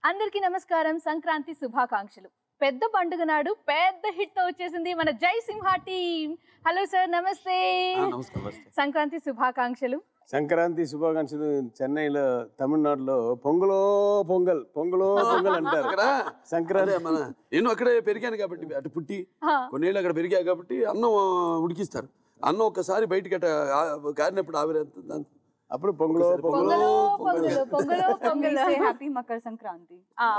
అందరికీ నమస్కారం సంక్రాంతి శుభాకాంక్షలు పెద్ద పండుగ నాడు పెద్ద హిట్ తో వచ్చేసింది మన జై సింహ టీమ్ హలో సార్ నమస్తే నమస్కారం సంక్రాంతి శుభాకాంక్షలు సంక్రాంతి శుభాకాంక్షలు చెన్నైలో తమిళనాడులో పొంగలో పొంగల్ పొంగలో పొంగల్ అంటారు అక్కడ సంక్రాంతి అదే మన నేను అక్కడే పెరిగాను కాబట్టి అటు పుట్టి హా, కొన్నేళ్ళు అక్కడ పెరిగా కాబట్టి అన్నం ఆ, ఉడికిస్తారు అన్నం ఒక్కసారి బయటికి అట్ట ఆ, కారినప్పుడు ఆవిరి అప్పుడు పొంగలో పొంగలో పొంగలో పొంగలో పొంగలో పొంగలో హ్యాపీ మకర సంక్రాంతి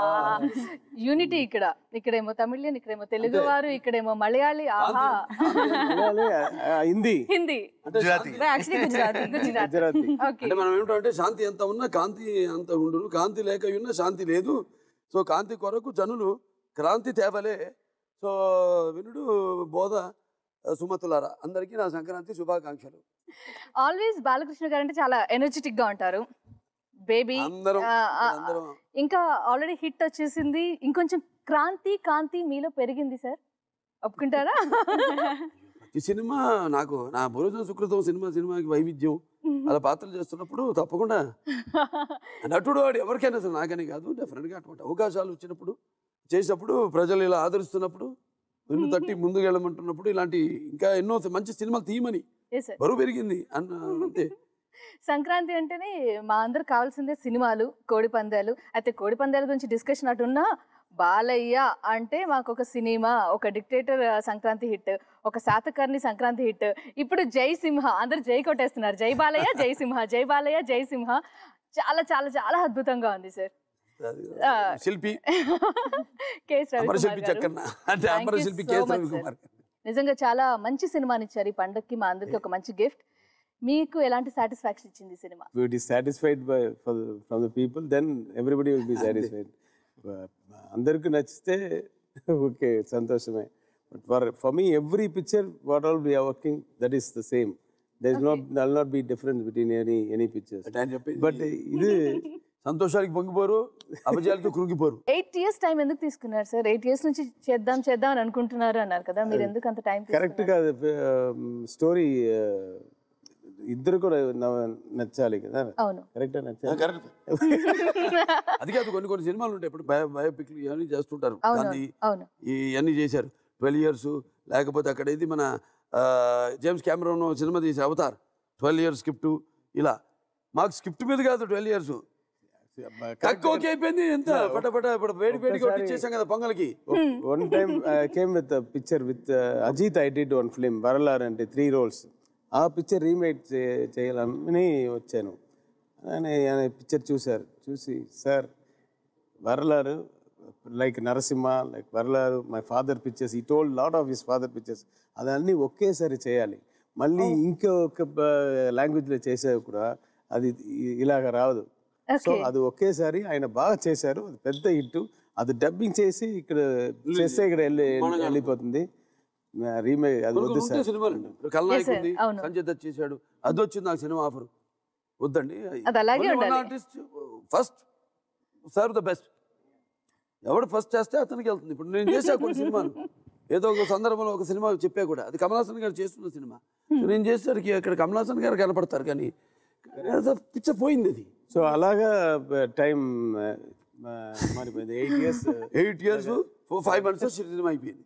యూనిటీ ఇక్కడ ఇక్కడేమో తమిళియన్ ఇక్కడేమో తెలుగు వారు ఇక్కడేమో మలయాళీ ఆహా వినాలి, ఆ, హిందీ హిందీ యాక్చువల్లీ గుజరాతీ గుజరాత్ గుజరాతీ ఓకే అంటే మనం ఏమిటంటే శాంతి ఎంత ఉన్నా కాంతి అంత ఉండును కాంతి లేక ఉన్నా శాంతి లేదు సో కాంతి కొరకు జనులు క్రాంతి తేవలే సో వినుడు బోధ సుమతులారా అందరికీ నా సంక్రాంతి శుభాకాంక్షలు ఆల్వేస్ బాలకృష్ణ గారు అంటే చాలా ఎనర్జెటిక్ గా ఉంటారు బేబీ అందరం అందరం ఇంకా ఆల్రెడీ హిట్ వచ్చేసింది ఇంకొంచెం క్రాంతి కాంతి మీలో పెరిగింది సార్ ఒప్పుకుంటారా ఈ సినిమా నాకు నా భోజన సుకృతం సినిమా సినిమాకి వైవిధ్యం అలా పాత్రలు చేస్తున్నప్పుడు తప్పకుండా నటుడు వాడు ఎవరికైనా సరే నాకని కాదు డెఫినెట్గా అటువంటి అవకాశాలు వచ్చినప్పుడు చేసినప్పుడు ప్రజలు ఇలా ఆదరిస్తున్నప్పుడు వెన్ను తట్టి ముందుకు వెళ్ళమంటున్నప్పుడు ఇలాంటి ఇంకా ఎన్నో మంచి సినిమాలు తీయమని ఎస్ సార్ బరువు పెరిగింది అన్న అంతే సంక్రాంతి అంటేనే మా అందరికి కావాల్సిందే సినిమాలు కోడి పందాలు అయితే కోడి పందాల గురించి డిస్కషన్ అటున్నా బాలయ్య అంటే మాకు ఒక సినిమా ఒక డిక్టేటర్ సంక్రాంతి హిట్ ఒక శాతకర్ణి సంక్రాంతి హిట్ ఇప్పుడు జై సింహ అందరు జై కొట్టేస్తున్నారు జై బాలయ్య జై సింహ జై బాలయ్య జై సింహ చాలా చాలా చాలా అద్భుతంగా ఉంది సార్ అది ఆ. శిల్పి కేఎస్ అమర రవికుమార్ శిల్పి గారు చక్కన్న అంటే Thank అమర you శిల్పి so కేఎస్ much, రవికుమార్ నిజంగా చాలా మంచి సినిమాని ఇచ్చారు ఈ పండక్కి మా అందరికి ఒక మంచి గిఫ్ట్ మీకు ఎలాంటి సాటిస్ఫాక్షన్ ఇచ్చింది ఈ cinema it is satisfied by from the people then everybody will be satisfied అందరికి నచ్చితే ఓకే సంతోషమే but for for me every picture what all be working that is the same there is not there'll not be difference between any any pictures అంటే ఆయన చెప్పేది but ఇది సంతోషానికి పొంగిపోరు అపజయాలతో కృంగిపోరు ఎయిట్ ఇయర్స్ టైం ఎందుకు తీసుకున్నారు సార్ ఎయిట్ ఇయర్స్ నుంచి చేద్దాం చేద్దాం అని అనుకుంటున్నారు అన్నారు కదా మీరు ఎందుకు అంత టైం కరెక్ట్ కాదు స్టోరీ ఇద్దరు కూడా నవ- నచ్చాలి కదా అవును కరెక్ట్ నచ్చాలి కరెక్ట్ అది కాదు కొన్ని కొన్ని సినిమాలు ఉంటాయి ఇప్పుడు బయో బయోపిక్లు ఇవన్నీ చేస్తుంటారు అవును గాంధీ అవును ఇవన్నీ చేశారు ట్వెల్వ్ ఇయర్స్ లేకపోతే అక్కడ ఇది మన ఆ, జేమ్స్ కెమెరోన్ సినిమా తీసి అవతార్ ట్వెల్వ్ ఇయర్స్ స్క్రిప్ట్ ఇలా మాకు స్క్రిప్ట్ మీద కాదు ట్వెల్వ్ ఇయర్స్ తక్కువ ఓకే అయిపోయింది ఎంత పటపట ఇప్పుడు వేడి వేడిగా ఒక్కసారి- ఇచ్చేసాం కదా పొంగల్కి one time came with picture with Ajith I did one film Varalaru అంటే త్రీ రోల్స్ ఆ పిక్చర్ రీమేక్ చేయాలని వచ్చాను అని ఆయన పిక్చర్ చూశారు చూసి sir Varalaru like Narasimha like Varalaru my father pictures he told lot of his father pictures అదన్నీ ఒకేసారి చేయాలి మళ్ళీ ఇంకొక లాంగ్వేజ్లో చేసే కూడా అది ఇ- ఇలాగ రాదు సో ఓకే అది ఒకేసారి ఆయన బాగా చేశారు అది పెద్ద హిట్ అది డబ్బింగ్ చేసి ఇక్కడ చేస్తే ఇక్కడ వెళ్ళి వెళ్ళిపోతుంది రీమేక్ అది కొన్ని వద్దు కొన్ని సార్ ఉంటాయి సినిమాలు ఇప్పుడు కల్నాయక్ Yes, sir. ఉంది అవును. సంజయ్ దత్ చేశాడు అది వచ్చింది నాకు సినిమా ఆఫర్ వద్దండి అది అలాగే ఉండాలి. Artist first serve the best ఎవడు ఫస్ట్ చేస్తే అతనికి వెళ్తుంది ఇప్పుడు నేను చేసా కొన్ని సినిమాలు ఏదో ఒక సందర్భంలో ఒక సినిమా చెప్పా కూడా అది కమలాసన్ గారు చేస్తున్న సినిమా సో నేను చేసేసరికి అక్కడ కమలాసన్ గారు కనపడతారు కానీ పిక్చర్ పోయింది అది సో అలాగా టైం మారిపోయింది eight years eight years four five months cinema అయిపోయింది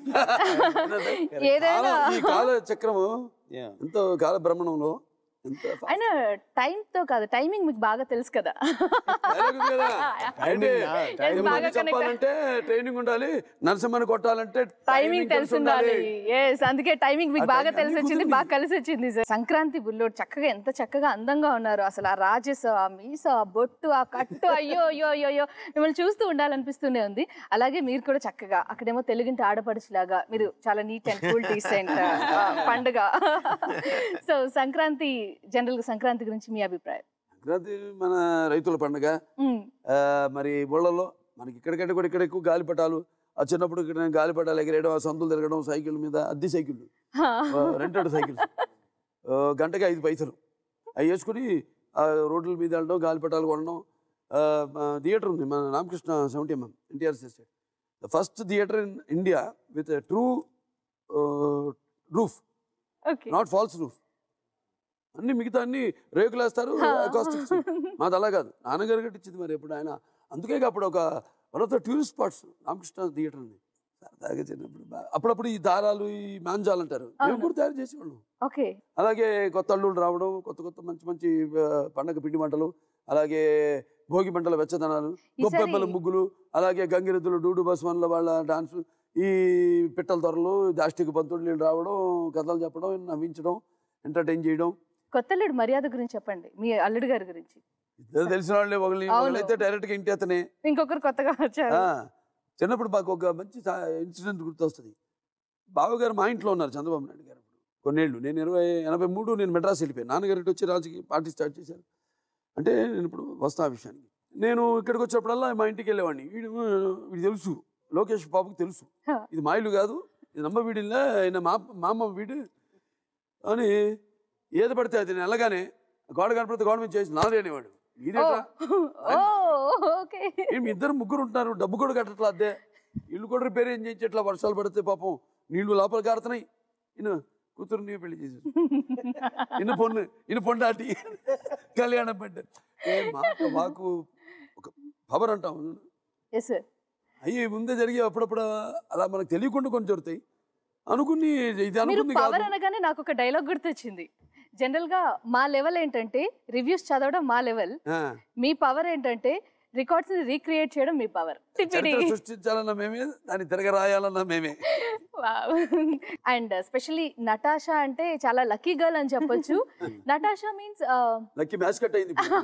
ఏదైనా కాల- ఈ కాల చక్రము ఎంతో కాల భ్రమణంలో ఎంత ఆయన time తో కాదు టైమింగ్ మీకు బాగా తెలుసు కదా dialogue ఉంది కదా. అంటే Yes, ఏమంది బాగా connect చెప్పాలంటే ట్రైనింగ్ ఉండాలి నరసింహని కొట్టాలంటే టైమింగ్ తెలిసి ఉండాలి ఎస్ అందుకే టైమింగ్ మీకు ఆ బాగా timing తెలిసి అన్నీ వచ్చింది కుదిరింది. బాగా కలిసి వచ్చింది సార్ సంక్రాంతి బుల్లోడు చక్కగా ఎంత చక్కగా అందంగా ఉన్నారు అసలు ఆ రాజస్ ఆ మీస ఆ బొట్టు ఆ కట్టు అయ్యో అయ్యో అయ్యో అయ్యో మిమ్మల్ని చూస్తూ ఉండాలనిపిస్తూనే ఉంది అలాగే మీరు కూడా చక్కగా అక్కడేమో తెలుగింటి ఆడపడుచులాగా మీరు చాలా నీట్ అండ్ కూల్ డీసెంట్ పండుగ సో సంక్రాంతి జనరల్ గా సంక్రాంతి గురించి మీ అభిప్రాయం సంక్రాంతి మన రైతుల పండుగ మ్మ్. ఆ, మరి ఊళ్ళలో మనకి ఇక్కడికంటే కూడా ఇక్కడ ఎక్కువ గాలిపటాలు ఆ చిన్నప్పుడు ఇక్కడ నేను గాలిపటాలు ఎగరేయడం ఆ సందులు తిరగడం సైకిల్ మీద అద్దె సైకిళ్ళు రెంటెడ్ సైకిల్స్ గంటకి ఐదు పైసలు అవి వేసుకుని ఆ రోడ్ల మీద వెళ్ళడం గాలిపటాలు కొనడం ఆ, మా థియేటర్ ఉంది మన Ramakrishna seventy MM NTR estate the first theatre in India with true roof okay not false roof అన్ని మిగతా అన్ని రేకులు వేస్తారు acoustics. మాది అలా కాదు నాన్నగారు కట్టించింది మరి ఎప్పుడు ఆయన అందుకే ఇక అప్పుడు ఒక one of the tourist spots Ramakrishna theatre అని సరదాగా చిన్నప్పుడు బా- అప్పుడప్పుడు ఈ దారాలు ఈ మాంజాలు అంటారు మేము అవును. కూడా తయారు చేసేవాళ్ళం ఓకే అలాగే కొత్త అల్లుళ్ళు రావడం కొత్త కొత్త మంచి మంచి ఆ, పండగ పిండి వంటలు అలాగే భోగి మంటల వెచ్చదనాలు గొప్పెబ్బల ఈసారి- ముగ్గులు అలాగే గంగిరెద్దులు డూడు బస్వన్ల వాళ్ళ డాన్స్ ఈ పిట్టల త్వరలు దాష్టిక పంతులు వీళ్ళు రావడం కథలు చెప్పడం నవ్వించడం ఎంటర్టైన్ చేయడం కొత్తల్లుడు మర్యాద గురించి చెప్పండి మీ అల్లుడు గారి గురించి ఇద్దరు తెలిసిన వాళ్ళే ఒకళ్ళు అవును. ఒకళ్ళైతే డైరెక్ట్గా ఇంటి అతనే ఇంకొకరు కొత్తగా వచ్చారు ఆ, చిన్నప్పుడు మాకు ఒక మంచి ఇన్సిడెంట్ గుర్తొస్తుంది బావగారు మా ఇంట్లో ఉన్నారు చంద్రబాబు నాయుడు గారు అప్పుడు కొన్నేళ్ళు నేను ఇరవై ఎనభై మూడు నేను మెడ్రాస్ వెళ్ళిపోయాను నాన్నగారు ఇటు వచ్చి రాజకీయ పార్టీ స్టార్ట్ చేశారు అంటే నేను ఇప్పుడు వస్తా ఆ విషయానికి నేను ఇక్కడికి వచ్చినప్పుడల్లా మా ఇంటికి వెళ్ళేవాడిని వీడు వీడు తెలుసు లోకేష్ బాబుకి తెలుసు హ. ఇది మా ఇల్లు కాదు ఇది నమ్మ వీడిల్లా ఆయన మా మా అమ్మ వీడు అని ఏది పడితే అది నేను వెళ్ళగానే గోడ కనపడితే గోడ మీద చేసి నాదే అనేవాడు ఓ ఇదేట్రా ఓ, ఓకే ఏం ఇద్దరు ముగ్గురు ఉంటున్నారు డబ్బు కూడా కట్టట్లా అద్దే ఇల్లు కూడా రిపేర్ ఏం చేయించట్లా వర్షాలు పడితే పాపం నీళ్లు లోపల కారుతున్నాయి ఇను కూతురుని పెళ్లి చేసేసి ఇన్న పొన్ను ఇన్న పొండాటి కళ్యాణం పడ్డ ఏ మాట వాకు ఒక పవర్ అంటాం ఎస్ సార్ అయ్యి ముందే జరిగి అప్పుడప్పుడు అలా మనకు తెలియకుండా కొన్ని జరుగుతాయి అనుకుని ఇది మీరు అనుకుంది పవర్ కాదు అనగానే నాకు ఒక డైలాగ్ గుర్తొచ్చింది జనరల్ గా మా లెవెల్ ఏంటంటే రివ్యూస్ చదవడం మా లెవెల్ ఆ, మీ పవర్ ఏంటంటే రికార్డ్స్ ని రీక్రియేట్ చేయడం మీ పవర్ చరిత్ర సృష్టించాలన్నా మేమే దాన్ని తిరగ రాయాలన్నా మేమే అండ్ స్పెషల్లీ నటాషా అంటే చాలా లక్కీ గర్ల్ అని చెప్పొచ్చు Natasha means lucky match cut అయింది ఇప్పుడు.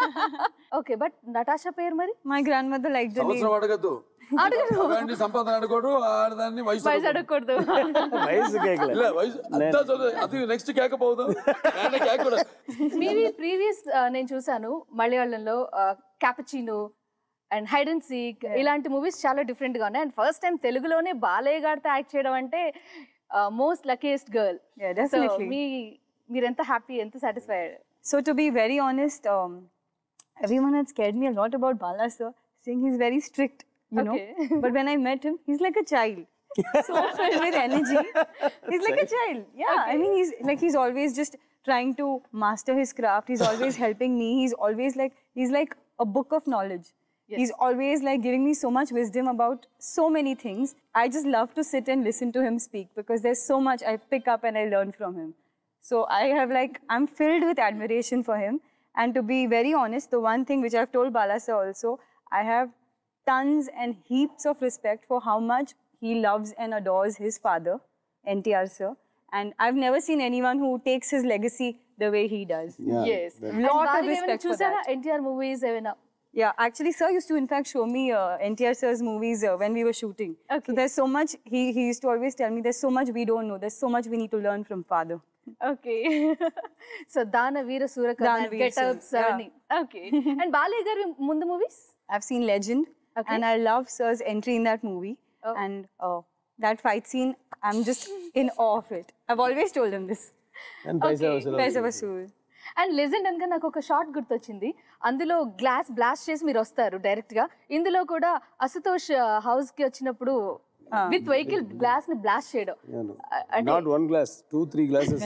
ఓకే బట్ నటాషా పేరు మరి My grandmother liked the name. సంవత్సరం అడగద్దు అడగను. మగాడిని సంపాదన అడగకూడదు ఆడదాన్ని వయసు వయసు అడగకూడదు. అడగకూడదు వయసు కేకలే ಇಲ್ಲ ವಯಸ್ಸು ಅಂತ ಚಲೋ ಅದು ನೆಕ್ಸ್ಟ್ ಕೇಕಬಹುದು ಕೇಕ್ ಕೂಡ మీవి ప్రీవియస్ నేను చూసాను మలయాళంలో cappuccino and hide and seek ఇలాంటి మూవీస్ చాలా డిఫరెంట్ గా ఉన్నాయి అండ్ ఫస్ట్ టైం తెలుగులోనే బాలయ్య గారితో యాక్ట్ చేయడం అంటే most luckiest girl Yeah, so definitely. మీ మీరు ఎంత హ్యాపీ ఎంత satisfied So to be very honest, um, everyone had scared me a lot about Bala sir, saying he's very strict, you know. Okay. But when I met him, he's like a child. so filled with energy. He's like a child. Yeah. I mean he's like he's always just trying to master his craft. He's always helping me. He's always like he's like a book of knowledge. Yes. He's always like giving me so much wisdom about so many things. I just love to sit and listen to him speak because there's so much I pick up and I learn from him. So I have like, I'm filled with admiration for him. And to be very honest, the one thing which I've told Bala sir also, I have tons and heaps of respect for how much he loves and adores his father, NTR sir. And I've never seen anyone who takes his legacy the way he does. Yes Lot of respect for చూసారా that. NTR movies ఏమైనా Yeah, actually, sir used to in fact show me uh, NTR sir's movies uh, when we were shooting. Okay. So there's so much, he, he used to always tell me, there's so much we don't know, there's so much we need to learn from father. Okay so దాన వీర సూరకర్ణ దాన వీర getups సూర- yeah. అవన్నీ okay and Balayya గారి ముందు movies I've seen Legend, Okay. and I love Sir's entry in that movie. Oh. And uh, that fight scene, I'm just in awe of it. I've always told him this. And Paisa Okay. Vasool Paisa Vasool. And Legend అనగా నాకు ఒక short గుర్తొచ్చింది అందులో glass blast చేసి మీరు వస్తారు direct గా ఇందులో కూడా అశుతోష్ హౌస్ కి వచ్చినప్పుడు విత్ వెహికల్ గ్లాస్ ని బ్లాస్ట్ చేయడం అ- అంటే not one glass two three glasses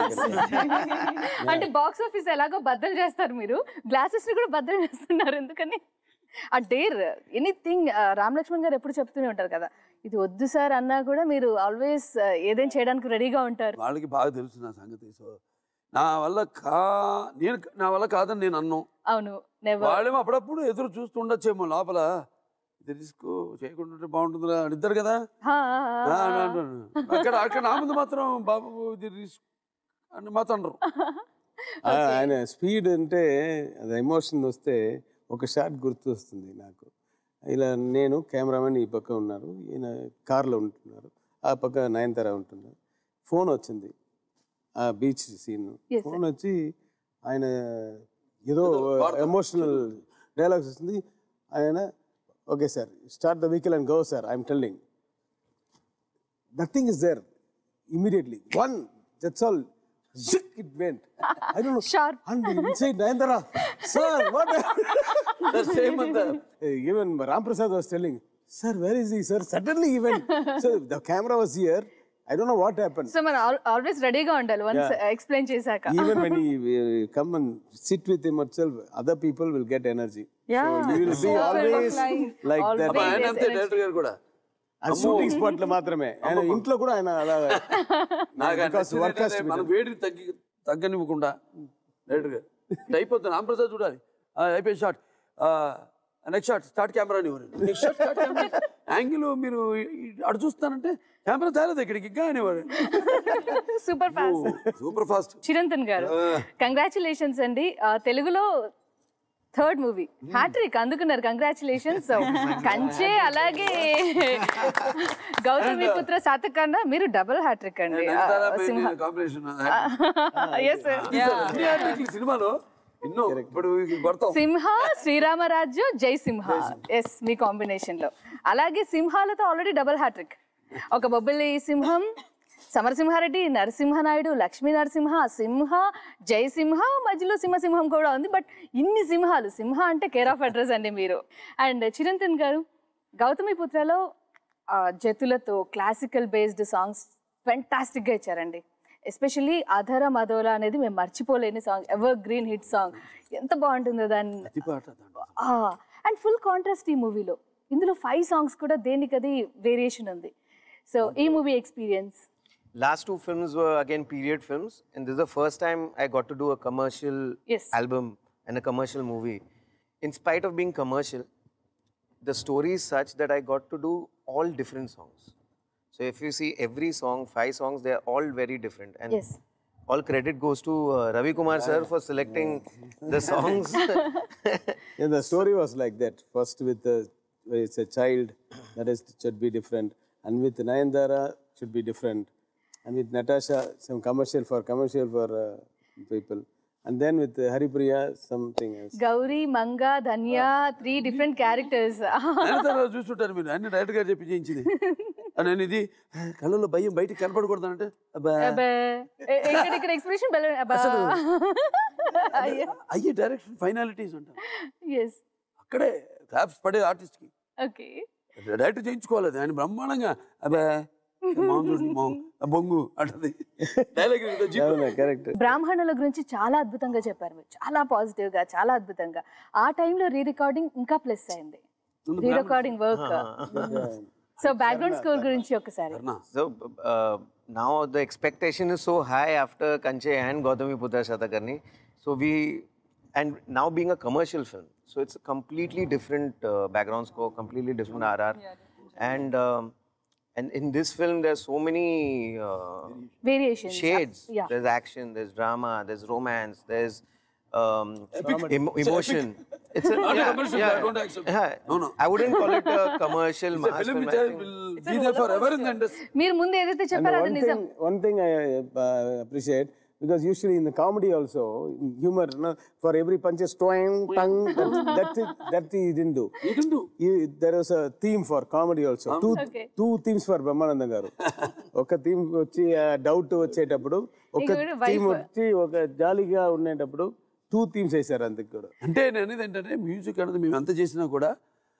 అంటే బాక్స్ ఆఫీస్ ఎలాగో బద్దలు చేస్తారు మీరు గ్లాసెస్ ని కూడా బద్దలు చేస్తున్నారు ఎందుకని ఆ డేర్ ఎనీథింగ్ రామ్ లక్ష్మణ్ గారు ఎప్పుడు చెప్తూనే ఉంటారు కదా ఇది వద్దు సార్ అన్నా కూడా మీరు ఆల్వేస్ ఏదైనా చేయడానికి రెడీగా ఉంటారు వాళ్ళకి బాగా తెలుసు నా సంగతి సో నా వల్ల కా నేను నా వల్ల కాదని నేను అన్నాం అవును నెవర్ వాళ్ళేమో అప్పుడప్పుడు ఎదురు చూస్తూ ఉండొచ్చేమో లోపల ఇది రిస్క్ చేయకుండా ఉంటే బాగుంటుందిరా అని ఇద్దరు కదా ఆ, అని అంటాను. అక్కడ అక్కడ నా ముందు మాత్రం బాబు ఇది రిస్క్ అని మాత్రం అనరు ఆయన స్పీడ్ అంటే అది ఎమోషన్ వస్తే ఒక షాట్ గుర్తు వస్తుంది నాకు ఇలా నేను కెమెరామెన్ ఈ పక్క ఉన్నారు ఈయన కార్లో ఉంటున్నారు ఆ పక్క నయనతార ఉంటున్నారు ఫోన్ వచ్చింది ఆ బీచ్ సీన్ Yes, ఫోన్ వచ్చి ఆయన ఏదో ఎమోషనల్ డైలాగ్స్ వస్తుంది ఆయన okay sir start the vehicle and go sir I'm telling nothing is there immediately. One, that's all. Zick, it went. I don't know. Sharp. And inside Nayandara, sir, what? Same అంతా Even Ram Prasad was telling, sir, where is he, sir? Suddenly he went. so the camera was here. I don't know what happened. So మనం always రెడీగా ఉండాలి once explain చేశాక Even when he uh, come and sit with him itself, other people will get energy. Yeah. You will be always like that. అబ్బా, ఆయన Always అంతే director గారు కూడా అది షూటింగ్ స్పాట్ లో మాత్రమే ఆయన ఇంట్లో కూడా ఆయన అలా నాకు Because అనిపిస్తుంది work has to ఏంటంటే be మనం done. వేడిని తగ్గి తగ్గనివ్వకుండా డైరెక్టర్ గారు ఇది అయిపోతుంది రామప్రసాద్ చూడాలి ఆ, అయిపోయింది short next shot start camera అని next shot start camera angle మీరు ఈ- అటు చూస్తానంటే కెమెరా తేలేదు ఇక్కడికి ఇంకా అనేవారు super fast super fast Chirantan గారు కంగ్రాచులేషన్స్ అండి ఆ, తెలుగులో థర్డ్ మూవీ హ్యాట్రిక్ అందుకున్నారు కంగ్రాచులేషన్స్ కంచే అలాగే గౌతమి పుత్ర సాతకన్నా మీరు డబుల్ హ్యాట్రిక్ అండి ఆ, సింహ కాంబినేషన్ ఎస్ సినిమాలో ఎన్నో ఇప్పుడు కొడతాం సింహ శ్రీరామరాజు జై సింహ ఎస్ మీ కాంబినేషన్ లో అలాగే సింహాలతో ఆల్రెడీ డబుల్ హ్యాట్రిక్ ఒక బొబ్బిలి సింహం సమరసింహారెడ్డి నరసింహనాయుడు లక్ష్మీ నరసింహ సింహ జై సింహ మధ్యలో సింహసింహం కూడా ఉంది బట్ ఇన్ని సింహాలు సింహ అంటే కేర్ ఆఫ్ అడ్రస్ అండి మీరు అండ్ చిరంతన్ గారు గౌతమి పుత్రలో ఆ, జతులతో క్లాసికల్ బేస్డ్ సాంగ్స్ ఫెంటాస్టిక్గా ఇచ్చారండి ఎస్పెషల్లీ అధర మధోల అనేది మేము మర్చిపోలేని song evergreen hit song ఎంత బాగుంటుందో దాన్ని అతిపాట అండ్ ఫుల్ కాంట్రాస్ట్ ఈ మూవీలో ఇందులో ఫైవ్ సాంగ్స్ కూడా దేనికది వేరియేషన్ ఉంది సో ఈ movie experience Last two films were again period films, and this is the first time I got to do a commercial Yes. album and a commercial movie. In spite of being commercial, the story is such that I got to do all different songs. So if you see every song, five songs, they are all very different. And yes all credit goes to uh, Ravi Kumar sir for selecting the songs. Yeah, the story was like that. First with the it's a child, that is should be different, and with Nayandara should be different, and with Natasha some commercial for commercial for uh, people, and then with uh, Haripriya something else. Gowri Manga Dhanya three different characters తర్వాత చూస్తుంటారు మీరు అన్ని direct గారు చెప్పి చేయించింది ఆ, నేను ఇది కళ్ళలో భయం బయటికి కనపడకూడదు అంటే అబ్బా ఇక్కడ ఇక్కడ ఎక్స్ప్రెషన్ అయ్యే డైరెక్షన్ ఫైనాలిటీస్ ఉంటాయి ఎస్ అక్కడే క్లాప్స్ పడే ఆర్టిస్ట్కి ఓకే డైరెక్ట్ చేయించుకోవాలి అది. ఆయన బ్రహ్మాండంగా అబ్బా మామూలు చూడండి, మామూలు, ఆ బొంగు అంటది డైలాగ్ Yeah, correct. బ్రాహ్మణుల గురించి చాలా అద్భుతంగా చెప్పారు మీరు చాలా పాజిటివ్ గా చాలా అద్భుతంగా ఆ టైంలో రీ రికార్డింగ్ ఇంకా ప్లస్ అయింది re recording work so background score గురించి ఒకసారి So uh, now the expectation is so high after Kanche and Gautami Putra Shatakarni. So we, and now being a commercial film, so it's a completely different uh, background score, completely different RR, and um, and in this film there's so many uh, variation shades. yeah. There's action, there's drama, there's romance, there's um, emo- emotion. It's a, Not a yeah, commercial, yeah, I don't accept. yeah. No, no. I wouldn't call it a commercial mass film film. I think. Will be there forever in the industry మీరు ముందు ఏదైతే And చెప్పారో అది one నిజం thing, one thing I uh, appreciate because usually in the comedy also, in humor, you know, for every punch is twang, tongue, that, that, it, that he didn't do. You didn't do. You- there was a theme for comedy also. Two, Okay. two themes for Brahmanandam గారు ఒక theme వచ్చి doubt వచ్చేటప్పుడు ఒక ఇంకొకటి wife. Theme వచ్చి ఒక జాలీగా ఉండేటప్పుడు టూ థీమ్స్ వేశారు అందుకు కూడా అంటే నేను అనేది ఏంటంటే మ్యూజిక్ అనేది మేము ఎంత చేసినా కూడా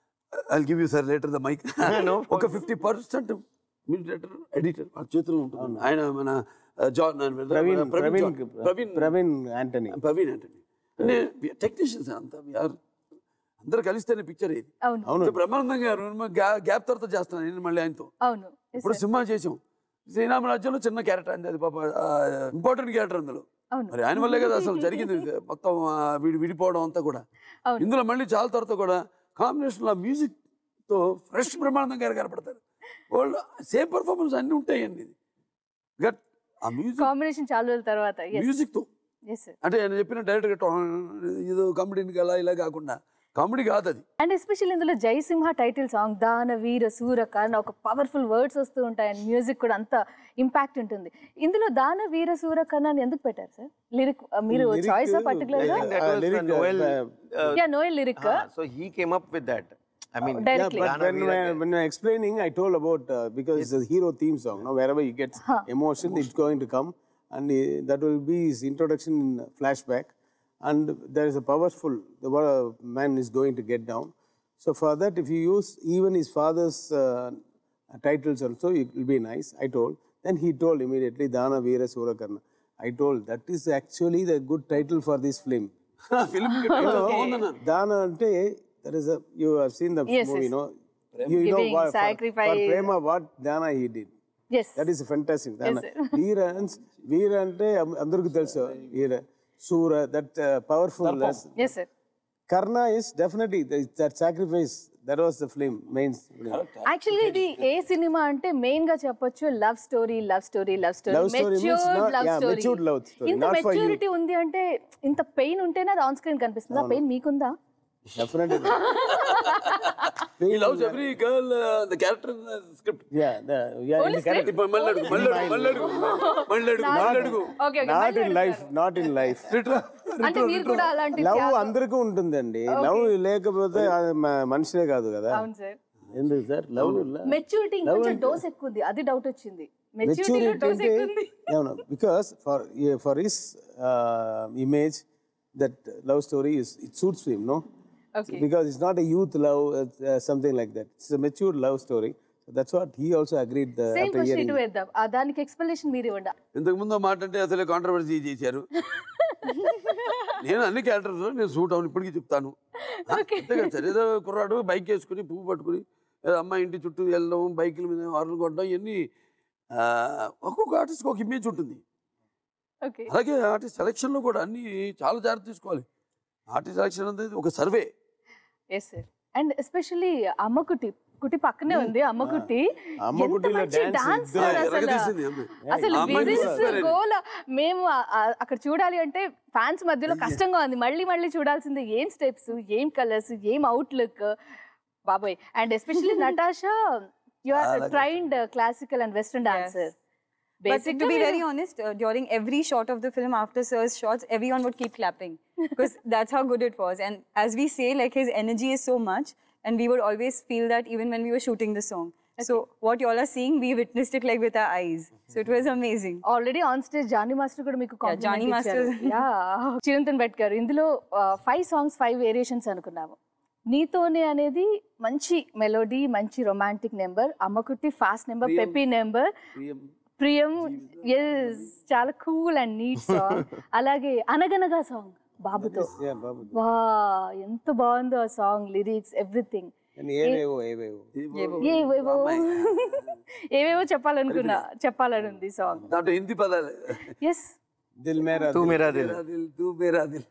I give you sir later the mic ఒక fifty percent music director editor ఆ చేతిలో ఉంటుంది ఆయన మన John Praveen Praveen John- Praveen Praveen Antony Praveen అంటే అంటే టెక్నీషియన్స్ అంతా we are- అందరు కలిస్తేనే పిక్చర్ ఇది అవును ఇంకా బ్రహ్మానందం గారు గ్యాప్ తర్వాత చేస్తాను నేను మళ్ళీ ఆయనతో అవును Yes, ఇప్పుడు sir. సినిమా చేసాం శ్రీరామరాజ్యంలో చిన్న క్యారెక్టర్ అంది అది పాప ఇంపార్టెంట్ క్యారెక్టర్ అందులో అవును. మరి ఆయన వల్లే కదా అసలు జరిగింది ఇది. మొత్తం ఆ, విడి విడిపోవడం అంతా కూడా అవును. ఇందులో మళ్ళీ చాలా తర్వాత కూడా కాంబినేషన్ ఆ మ్యూజిక్ తో ఫ్రెష్ బ్రహ్మానందం గారు కనపడతారు వాళ్ళు సేమ్ పర్ఫార్మెన్స్ అన్ని ఉంటాయండి ఇది గట్ ఆ మ్యూజిక్ కాంబినేషన్ చాలా రోజుల తర్వాత మ్యూజిక్ తో ఎస్ సార్ అంటే ఆయన చెప్పిన డైరెక్ట్ ఏదో కామెడీకి అలా ఇలా కాకుండా కామెడీ కాదు అది అండ్ ఎస్పెషల్ ఇందులో జయసింహ టైటిల్ సాంగ్ దాన వీర సూర కర్ణ ఒక పవర్ఫుల్ వర్డ్స్ వస్తూ ఉంటాయి అండ్ మ్యూజిక్ కూడా అంత ఇంపాక్ట్ ఉంటుంది ఇందులో దాన వీర సూర కర్ణ అని ఎందుకు పెట్టారు సార్ లిరిక్ మీరు Lyric, choice uh, particular I గా think that Uh, was lyric, the Noel. uh, Uh, yeah Noel lyric ah, so he came up with that. I mean, Yeah, Directly. but Gana when, Veera when, Ke- when I'm explaining, I told about uh, because it's a hero theme song. Now, wherever he gets emotion, it's going to come, and uh, that will be his introduction in flashback. And there is a powerful the what a man is going to get down. So for that, if you use even his father's uh, titles also, it will be nice. I told. Then he told immediately, Dana Veera Surakarna. I told that is actually the good title for this film. Film బాగుందన్నాను దాన అంటే there is you have seen the Yes, movie yes. No you know Giving, sacrifice. ప్రేమ what Dana he did yes that is fantastic Dana sir. Veera Veera అంటే అం- అందరికీ తెలుసు Veera Soora that powerful yes sir Karna is definitely that sacrifice that was the film means యాక్చువల్గా ఇది ఏ cinema అంటే main గా చెప్పొచ్చు love story love story love story Love story means matured not- love yeah, story matured love story, ఇంత not for you. Maturity ఉంది అంటే ఇంత పెయిన్ ఉంటేనే అది ఆన్ స్క్రీన్ కనిపిస్తుంది ఆ పెయిన్ మీకుందా definitely He loves every girl, uh, the character in the script. Yeah yeah ఇప్పుడు మళ్ళీ అడుగు, మళ్ళీ అడుగు, మళ్ళీ అడుగు, మళ్ళీ అడుగు, మళ్ళీ అడుగు. Okay not in life not in life అంటే మీరు కూడా అలాంటి లవ్ త్యాగం- అందరికీ ఉంటుందండి లవ్ లేకపోతే అది మ- మనిషినే కాదు కదా అవును సార్ ఎందుకు సార్ లవ్ మెచ్యూరిటీ ఇంకొంచెం డోస్ ఎక్కువ ఉంది అది డౌట్ వచ్చింది మెచ్యూరిటీలో మెచ్యూరిటీ డోస్ అంటే ఎక్కువ ఉంది అవును because for for his image that love story is it suits him no Okay. Because it's not a youth love something like that it's a mature love story that's what he also agreed same after question hearing ఇటు వేద్దాం ఆ దానికి explanation మీరు ఇవ్వండి ఇంతకు ముందు ఆ మాట అంటే అసలే కాంట్రవర్సీ చేశారు నేను అన్ని క్యారెక్టర్స్ నేను సూట్ అవును ఇప్పటికీ చెప్తాను ఆ, అంతే కదా సార్ ఏదో కుర్రాడు బైక్ వేసుకుని పువ్వు పట్టుకుని ఏదో అమ్మాయి ఇంటి చుట్టూ వెళ్ళడం బైకుల మీద హార్న్లు కొట్టడం ఇవన్నీ ఆ, ఒక్కొక్క ఆర్టిస్ట్కి ఒక ఇమేజ్ ఉంటుంది ఓకే అలాగే ఆర్టిస్ట్ సెలక్షన్లో కూడా అన్ని చాలా జాగ్రత్త తీసుకోవాలి ఆర్టిస్ట్ సెలక్షన్ అనేది ఒక survey yes sir and especially Ammakutti కుటి పక్కనే ఉంది అమ్మకుటి అమ్మకుటిలో dance డాన్స్ ఇద్దరు అసలు ఎరగదీసింది అమ్మాయి. అసలు ఆ అమ్మాయిని whistles, చూస్తారని. గోల మేము ఆ- ఆ- అక్కడ చూడాలి అంటే ఫ్యాన్స్ మధ్యలో కష్టంగా ఉంది మళ్ళీ మళ్ళీ చూడాల్సిందే ఏం స్టెప్స్ ఏం కలర్స్ ఏం అవుట్లుక్ బాబాయ్ and especially Natasha you are trained classical and western dancer But to be very honest, uh, during every shot of the film, after Sir's shots, everyone would keep clapping because that's how good it was. And as we say, like his energy is so much, and we would always feel that even when we were shooting the song. So what y'all are seeing, we witnessed it like with our eyes. So it was amazing. Already on stage Johnny master కూడా మీకు Yeah, Johnny Master. Chirantan బెట్కర్ ఇందులో five songs five variations అనుకున్నాము నీతోనే అనేది మంచి melody మంచి romantic number Ammakutti fast number peppy number Priyam. Priyam yes చాలా cool and neat song అలాగే అనగనగా సాంగ్ బాబుతో బాబు వా ఎంత బాగుందో ఆ సాంగ్ లిరిక్స్ ఎవ్రీథింగ్ And ఏవేవో ఏవేవో ఏవేవో ఏవేవో చెప్పాలనుకున్నా చెప్పాలని ఉంది సాంగ్ దాంట్లో హిందీ పదాలు ఎస్ దిల్ మేరా తూ మేరా దిల్ మేరా దిల్, తూ మేరా దిల్.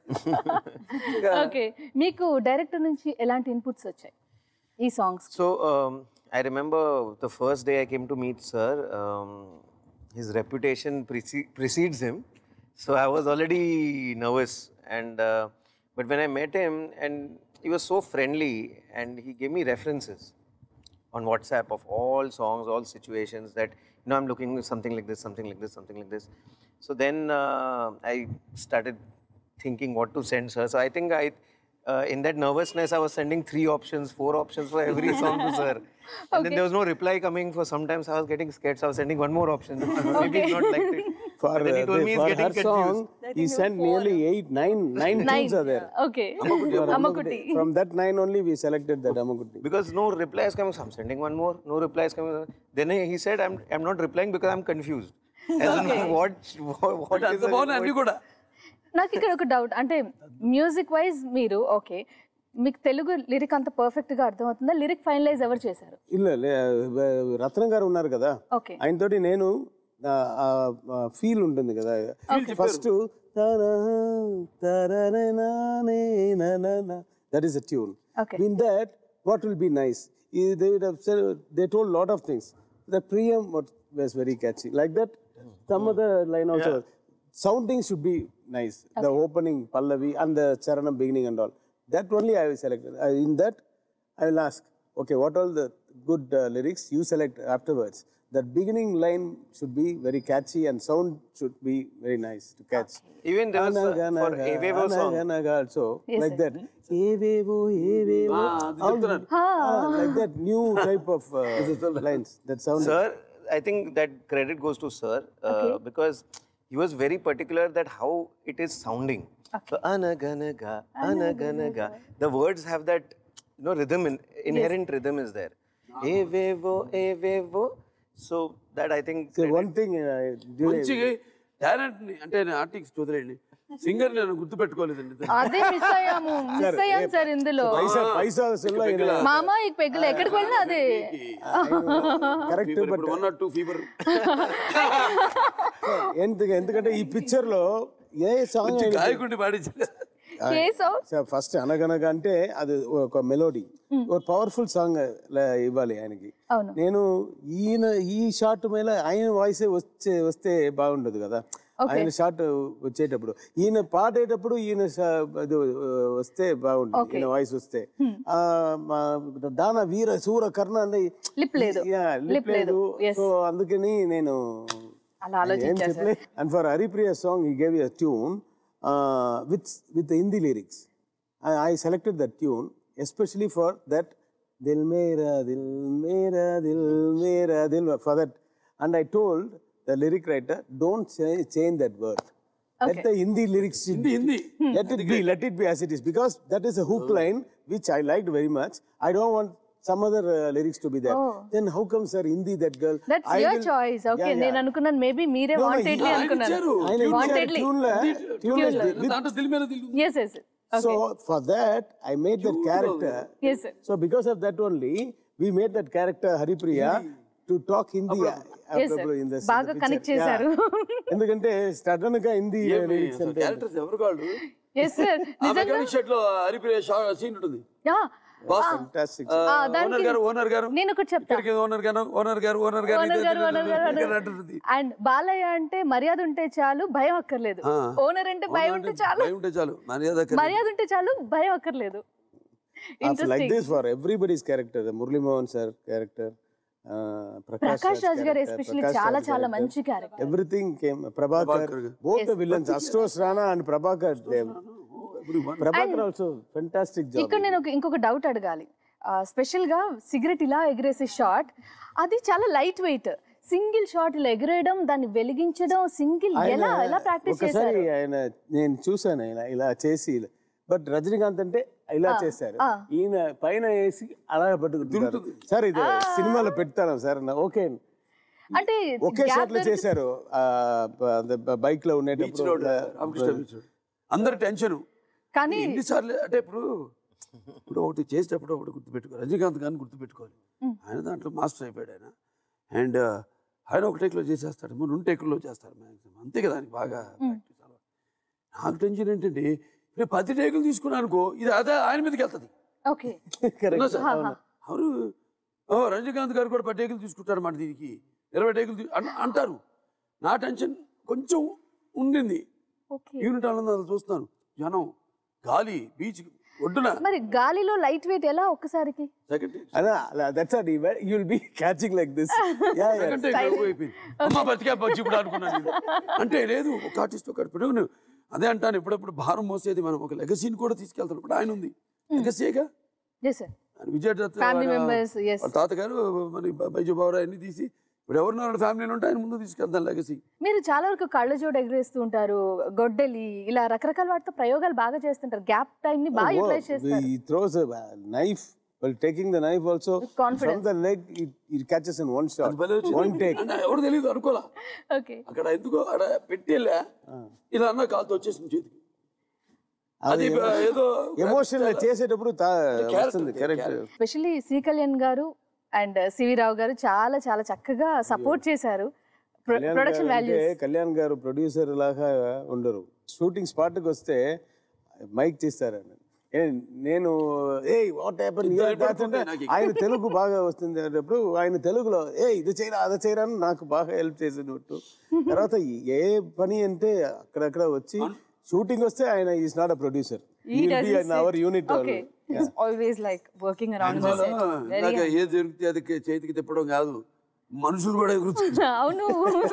ఓకే మీకు డైరెక్టర్ నుంచి ఎలాంటి ఇన్పుట్స్ వచ్చాయి ఈ songs So um, I remember the first day I came to meet Sir. Um, his reputation prece- precedes him, so I was already nervous. And uh, but when I met him, and he was so friendly, and he gave me references on WhatsApp of all songs, all situations that you know I'm looking at something like this, something like this, something like this. So then uh, I started thinking what to send sir. So I think I, uh, in that nervousness, I was sending three options, four options for every song to sir. And then there was no reply coming for sometimes I was getting scared, so I was sending one more option. Maybe he's not liked it. For, But then he uh, told the- me he's for getting her song, confused. he sent nearly eight, nine, nine tunes are there. Okay For Ammakutti From that nine only, we selected that Amakutti. Because no reply is coming, so I'm sending one more, no reply is coming. Then he he said, I'm, I'm not replying because I'm confused. As in, what, what, what is అంత the- బాగున్నాయి అన్ని కూడా నాకు ఇక్కడ ఒక doubt అంటే music wise మీరు okay మీకు తెలుగు లిరిక్ అంత పర్ఫెక్ట్ గా అర్థమవుతుందా లిరిక్ ఫైనలైజ్ ఎవరు చేశారు ಇಲ್ಲ లే- రత్నం గారు ఉన్నారు కదా ఓకే ఆయనతోటి నేను ఫీల్ ఉంటుంది కదా first that is a tune Okay. In that what will be nice they told lot of things the Priyam was very catchy like that some other line also sounding should be nice the opening pallavi and the charanam beginning and all that only I selected in that I will ask, okay, what all the good uh, lyrics you select afterwards? That beginning line should be very catchy and sound should be very nice to catch. Even there was uh, Anaga, for naga, Evevo song. anaga, naga also like that. Evevo, evevo. all the- ah, like that new type of uh, lines that sound. Sir, I think that credit goes to Sir uh, because he was very particular that how it is sounding. So anaganaga, anaganaga. The words have that you know rhythm in, inherent rhythm is there. Evevo, evevo. So that I think So one thing, uh, during- మంచి talent ని అంటే ఆర్టిక్స్ వదిలేండి singer నేను గుర్తు పెట్టుకోలేదండి అదే miss అయ్యాము miss అయ్యాం sir ఇందులో పైసా పైసా వసూల్లో ఈయన మామ ఈ పెగ్గులు ఎక్కడికి వెళ్ళినా అదే కరెక్ట్ బట్ ఇప్పుడు వన్ నాట్ టూ ఫీవర్ ఎందుకు ఎందుకంటే ఈ పిక్చర్ లో ఏ సాంగ్ గాయకుండి పాడించారు కేసు ఫస్ట్ అనగనగా అంటే అది ఒక మెలోడీ ఒక పవర్ఫుల్ సాంగ్ ఇవ్వాలి ఆయనకి అవును. నేను ఈయన ఈ షార్ట్ మీద ఆయన వాయిస్ వచ్చే వస్తే బాగుండదు కదా ఆయన షార్ట్ వచ్చేటప్పుడు ఈయన పాడేటప్పుడు ఈయన షా- ఇది, ఆ, వస్తే బాగుంటుంది ఈయన వాయిస్ వస్తే ఆ, మా దాన వీర సూర కర్ణ అంటే లిప్ లేదు Yeah, lip లిప్ లేదు లేదు Yes. సో అందుకని నేను అలా ఆలోచించారు sir and for Haripriya song he gave a tune with with Hindi lyrics I selected that tune especially for that దిల్ మేరా దిల్ మేరా దిల్ మేరా దిల్ for that and I told the lyric writer don't change that word Let the Hindi lyrics Hindi Hindi let it be, let it be as it is, because that is a hook line which I liked very much. I don't want some other uh, lyrics to be there. Then how comes sir Hindi that girl? That's I your will- choice okay Yeah, yeah. నేను అనుకున్నాను maybe మీరే No, no, wantedly ఆయన అనుకున్నాను ఇచ్చారు. ఆయన ఇచ్చారు Wantedly. tune la- tune la- with- దాంట్లో దిల్ మీద దిల్ yes yes So for that, I made that character. Yes So because of that only, we made that character Haripriya to talk Hindi. uh, Yes, sir. probably in this- బాగా picture. connect Yeah. చేశారు. ఎందుకంటే sudden గా Hindi lyrics అంటే characters ఎవరు కాళ్ళు yes sir ఆ mechanic shed లో Haripriya scene ఉంటుంది యా బాస్ fantastic. ఓనర్ గారు ఓనర్ గారు నేను ఒకటి చెప్తా ఇక్కడికి ఓనర్ గారు ఓనర్ గారు ఓనర్ గారు ఓనర్ ఇదే గారు ఓనర్ గారు ఇక్కడ అంటుంది అండ్ బాలయ్య అంటే మర్యాద ఉంటే చాలు భయం అక్కర్లేదు ఆ. ఓనర్ అంటే భయం ఉంటే చాలు భయం ఉంటే చాలు మర్యాద అక్కర్లేదు. మర్యాద ఉంటే చాలు భయం అక్కర్లేదు Of like interesting this for everybody's character, the Murli Mohan sir character, uh, Prakash, Prakash Raj గారు character, ఎస్పెషల్లీ Prakash చాలా Raj చాలా character. మంచి character Everything came. Prabhakar, Prabhakar. both the villains, Astos Rana and Prabhakar. They, Everyone. Prabhakar also fantastic job. ఇక్కడ నేను ఒక- ఇంకొక doubt అడగాలి special గా సిగరెట్ ఇలా ఎగిరేసే షాట్ అది చాలా లైట్ వెయిట్ సింగిల్ షాట్ ఇలా ఎగిరేయడం దాన్ని వెలిగించడం సింగిల్ ఎలా ఎలా ప్రాక్టీస్ ఒకసారి చేశారు ఆయన నేను చూసాను ఇలా ఇలా చేసి బట్ రజనీకాంత్ అంటే ఇలా చేశారు ఆ. ఈయన పైన వేసి అలా పట్టుకుంటున్నారు సార్ ఇది సినిమాలో పెడతాను సార్ ఓకే అంటే ఒకే gap షాట్ లో దొరికి- చేశారు బైక్ లో బీచ్ ఉండేటప్పుడు రోడ్ రామకృష్ణ బీచ్ రోడ్ అందరు టెన్షన్ కానీ ఎన్నిసార్లు అంటే ఇప్పుడు ఇప్పుడు ఒకటి చేసేటప్పుడు ఒకటి గుర్తుపెట్టుకో రజనీకాంత్ గారిని గుర్తుపెట్టుకోవాలి ఆయన దాంట్లో మాస్టర్ అయిపోయాడు ఆయన అండ్ ఆయన ఒక టేక్లో చేసేస్తాడు మనం రెండు టేకుల్లో చేస్తాడు మ్యాక్సిమం అంతే కదా ఆయనకి బాగా practice అలవాటు. నాకు టెన్షన్ ఏంటంటే ఇప్పుడు పది టేకులు తీసుకున్నాను అనుకో ఇది అదే ఆయన మీదకి వెళ్తుంది ఓకే అవునా సార్? అవును ఓ రజనీకాంత్ గారు కూడా పది టేకులు తీసుకుంటారు మాట దీనికి ఇరవై టేకులు తీ- అన్- అంటారు నా టెన్షన్ కొంచెం ఉండింది ఓకే యూనిట్ ఆనందాలు చూస్తున్నాను జనం గాలి బీచ్ ఒడ్డున మరి గాలిలో లైట్ వెయిట్ ఎలా ఒక్కసారికి second that's at you will be catching like this yeah second time అయిపోయింది అమ్మ బతికా బచ్చి ఇప్పుడు అనుకున్నాను నేను. అంటే లేదు ఒక ఆర్టిస్ట్ ఒక ఇప్పుడు నువ్వు అదే అంటాను ఇప్పుడప్పుడు భారం మోసేది మనం ఒక లెగసీని కూడా తీసుకెళ్తాను ఇప్పుడు ఆయన ఉంది లెగసీగా ఎస్ సార్ ఆయన విజయదత్ ఫ్యామిలీ ఆయన- మెంబర్స్ ఎస్ వాళ్ళ తాతగారు మరి బైజు బాబురావు అన్ని తీసి ఇప్పుడు ఎవరున్నారు ఫ్యామిలీలో ఉంటే ఆయన ముందు తీసుకెళ్తాను లెగసీ మీరు చాలా వరకు కళ్ళ జోడు ఎగరేస్తూ ఉంటారు గొడ్డలి ఇలా రకరకాల వాటితో ప్రయోగాలు బాగా చేస్తుంటారు గ్యాప్ టైం ని బాగా యూటిలైజ్ చేస్తారు he throws a knife while taking the knife also confidence. from the leg it, it catches in one shot భలే వచ్చింది. one take అంటే ఎవరు తెలియదు అనుకోలా ఓకే అక్కడ ఎందుకో అక్కడ పెట్టి వెళ్ళా ఇలా అన్న కాలుతో వచ్చేసింది చేతికి అది ఏదో ఎమోషనల్ చేసేటప్పుడు తా- character, వస్తుంది కరెక్ట్ స్పెషల్లీ సి కళ్యాణ్ గారు అండ్ సివి రావు గారు చాలా చాలా చక్కగా సపోర్ట్ చేశారు ప్రొడక్షన్ వాల్యూస్ కళ్యాణ్ గారు ప్రొడ్యూసర్ లాగా ఉండరు షూటింగ్ స్పాట్ కి వస్తే మైక్ తీస్తారని ఏ, నేను ఏ వాట్ హ్యాపన్ పడుతుంది నాకు ఇక్కడ. ఆయన తెలుగు బాగా వస్తుంది అనేటప్పుడు ఆయన తెలుగులో ఏ ఇది చేయరా అది చేయరా అని నాకు బాగా హెల్ప్ చేసినట్టు తర్వాత ఏ పని అంటే అక్కడక్కడ వచ్చి షూటింగ్ వస్తే ఆయన is not a producer He doesn't say- our unit Okay. He's always like working around the set. Very ఇందాక ఏది దొరికితే అది చేతికి తిప్పడం కాదు మనుషులు కూడా ఎగురుతారు అవును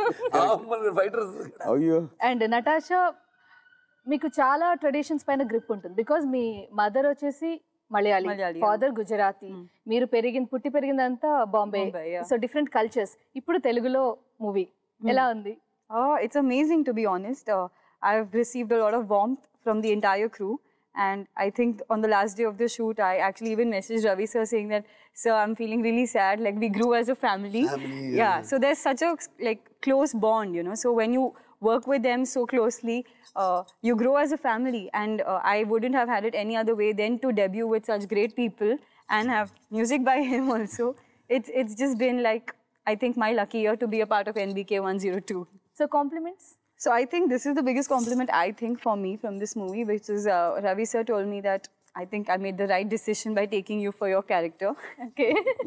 ఫైటర్స్ అయ్యో అండ్ నటాషా మీకు చాలా ట్రెడిషన్స్ పైన గ్రిప్ ఉంటుంది బికాజ్ మీ మదర్ వచ్చేసి మలయాళీ మలయాళీ, ఫాదర్ గుజరాతీ మీరు పెరిగింది పుట్టి పెరిగిందంతా Bombay Bombay, yeah. So different cultures ఇప్పుడు తెలుగులో మూవీ ఎలా ఉంది Oh, it's amazing to be honest. Uh, I've received a lot of warmth from the entire crew. And I think on the last day of the shoot, I actually even messaged Ravi sir saying that, sir, I'm feeling really sad. Like we grew as a family. Family, yeah. So there's such a like close bond, you know. So when you work with them so closely. Uh, you grow as a family, and uh, I wouldn't have had it any other way than to debut with such great people and have music by him also. It's it's just been like I think my lucky year to be a part of NBK 102. So compliments So I think this is the biggest compliment I think for me from this movie, which is uh, Ravi sir told me that I think I made the right decision by taking you for your character. Okay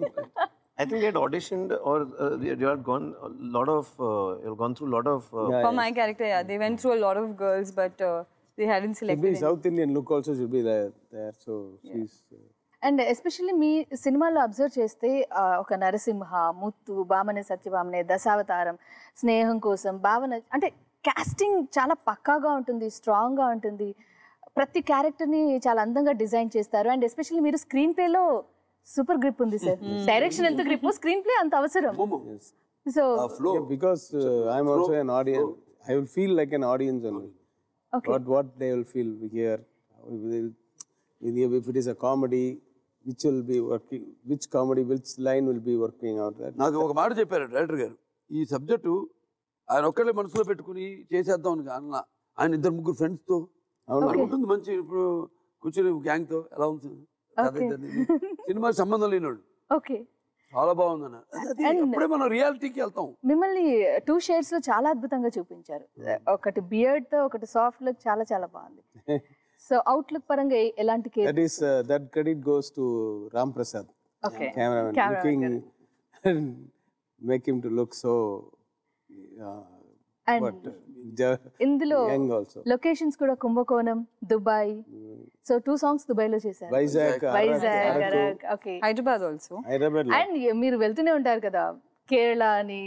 I think they had auditioned or uh, you you had gone a lot of, uh, you've gone through a lot of. Uh, for my character, yeah, they went through a lot of girls, but uh, they hadn't Maybe selected. any. South Indian look also should be there. there so she's. Uh, and especially మీ సినిమాలో observe చేస్తే ఆ, ఒక నరసింహ ముత్తు బామనే సత్యభామనే దశావతారం స్నేహం కోసం భావన అంటే casting చాలా పక్కాగా ఉంటుంది స్ట్రాంగ్గా ఉంటుంది ప్రతి క్యారెక్టర్ని చాలా అందంగా డిజైన్ చేస్తారు అండ్ ఎస్పెషల్లీ మీరు స్క్రీన్ ప్లేలో సూపర్ గ్రిప్ ఉంది సార్ డైరెక్షన్ ఎంత గ్రిప్ స్క్రీన్ ప్లే అంత అవసరం సో ఆ flow yeah, because uh, I'm also an audience. I will feel like an audience only. Okay. What what they will feel here. Will, if it is a comedy, which will be working, which comedy, which line will be working out. That నాకు ఒక మాట చెప్పారు director గారు ఈ subject ఆయన ఒక్కళ్ళే మనసులో పెట్టుకుని చేసేద్దాం అని అన్న ఆయన ఇద్దరు ముగ్గురు ఫ్రెండ్స్తో ఉంటుంది మంచి ఇప్పుడు కూర్చుని గ్యాంగ్తో ఎలా ఉంది కథ ఇద్దరిది. సినిమాకి సంబంధం లేనివాడు ఓకే చాలా బాగుంది అన్న అది అప్పుడే మనం రియాలిటీకి వెళ్తాం మిమ్మల్ని టూ షేడ్స్ లో చాలా అద్భుతంగా చూపించారు ఒకటి బియర్డ్ తో ఒకటి సాఫ్ట్ లుక్ చాలా చాలా బాగుంది సో అవుట్ లుక్ పరంగా ఏ- ఎలాంటి care that is uh, that credit goes to Ram Prasad, okay cameraman, Cameraman looking and make him to look so. Uh, and what, ja- ఇందులో young also. లొకేషన్స్ కూడా Kumbakonam Dubai so two songs Dubai లో చేశారు Vizag, Vizag Araku, Araku okay Hyderabad also. Hyderabad. And మీరు వెళ్తూనే ఉంటారు కదా కేరళ అని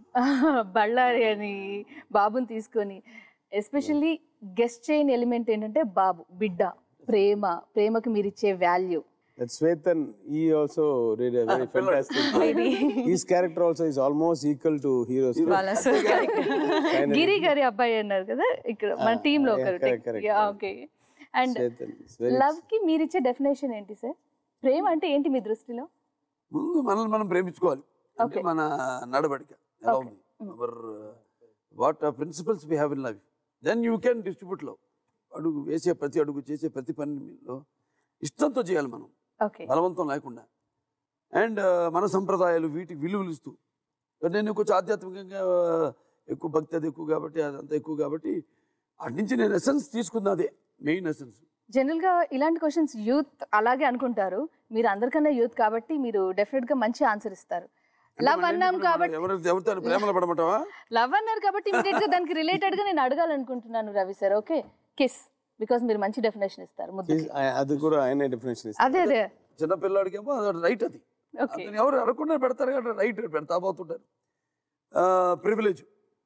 బళ్ళారి అని బాబుని తీసుకొని ఎస్పెషల్లీ గెస్ట్ చైన్ ఎలిమెంట్ ఏంటంటే బాబు బిడ్డ ప్రేమ ప్రేమకి మీరు ఇచ్చే value That Svetan, he also did a very fantastic. His character also is almost equal to hero's. Bala sir's character. Giri గారి అబ్బాయి అన్నారు కదా ఇక్కడ మన టీమ్ లో yeah, ఒకరు correct, correct, okay and Svetan is very. Love కి మీరు ఇచ్చే డెఫినేషన్ ఏంటి సార్ ప్రేమ అంటే ఏంటి మీ దృష్టిలో ముందు మనల్ని మనం ప్రేమించుకోవాలి అంటే మన నడవడిక ఎలా ఉంది our what principles we have in life then you can distribute love అడుగు వేసే ప్రతి అడుగు చేసే ప్రతి పనిలో ఇష్టంతో చేయాలి మనం ఓకే బలవంతం లేకుండా అండ్ మన సంప్రదాయాలు వీటికి విలువలు ఇస్తూ నేను కొంచెం ఆధ్యాత్మికంగా uh, ఎక్కువ భక్తి అది ఎక్కువ కాబట్టి అదంతా ఎక్కువ కాబట్టి అటు నుంచి నేను ఎసెన్స్ తీసుకున్నదే మెయిన్ ఎసెన్స్ జనరల్ గా ఇలాంటి క్వశ్చన్స్ యూత్ అలాగే అనుకుంటారు మీరు అందరికన్నా యూత్ కాబట్టి మీరు డెఫినెట్ గా మంచి ఆన్సర్ ఇస్తారు లవ్ అన్నాం కాబట్టి ఎవరు ఎవరితో ప్రేమలో పడమంటావా లవ్ అన్నారు కాబట్టి ఇమీడియట్ గా దానికి రిలేటెడ్ గా నేను అడగాలనుకుంటున్నాను Ravi sir okay kiss because మీరు మంచి డెఫినేషన్ ఇస్తారు ముద్దు He's- I- అది కూడా ఆయన డెఫినేషన్ అదే అదే చిన్న పిల్లాడికేమో అది రైట్ అది ఓకే అతను ఎవరు అడగకుండా పెడతారు కాబట్టి రైట్ పెడతా పోతుంటారు ప్రివిలేజ్